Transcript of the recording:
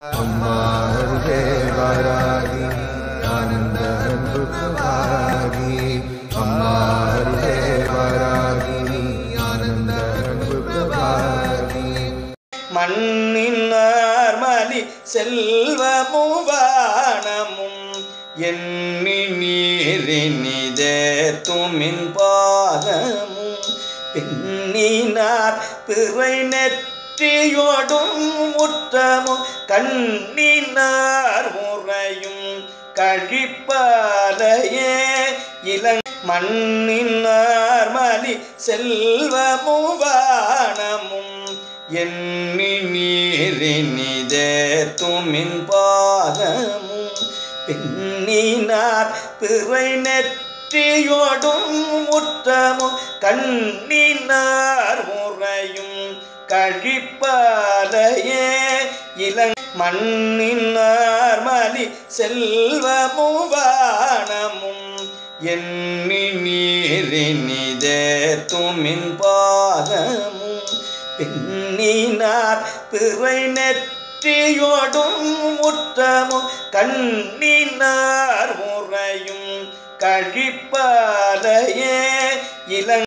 அம்மா அருகே வாராகி ஆனந்த அன்பு புகாரி அம்மா அருகே வாராகி ஆனந்த அன்பு புகாரி மண்ணினார் மலி செல்வமும் வானமும் எண்ணி நீரினிதேத்துமின் பாதமும் பெண்ணினார் பிறை நெற்றியோடும் முற்றமும் கண்ணினார் முறையும் கழிப்பாலையே இளங் மண்ணினார் மலி செல்வமும் வானமும் எண்ணி நீரினிதேத்துமின் பாதமும் பெண்ணினார் பிறை நெற்றியோடும் முற்றமும் கண்ணினார் முறையும் கழிப்பாலையே இளங் மண்ணினார் மலி செல்வமும் வானமும் எண்ணி நீரினிதேத்துமின் பாதமும் பெண்ணினார் பிறை நெற்றியோடும் முற்றமும் கண்ணினார் முறையும் கழிப்பாலையே இளங்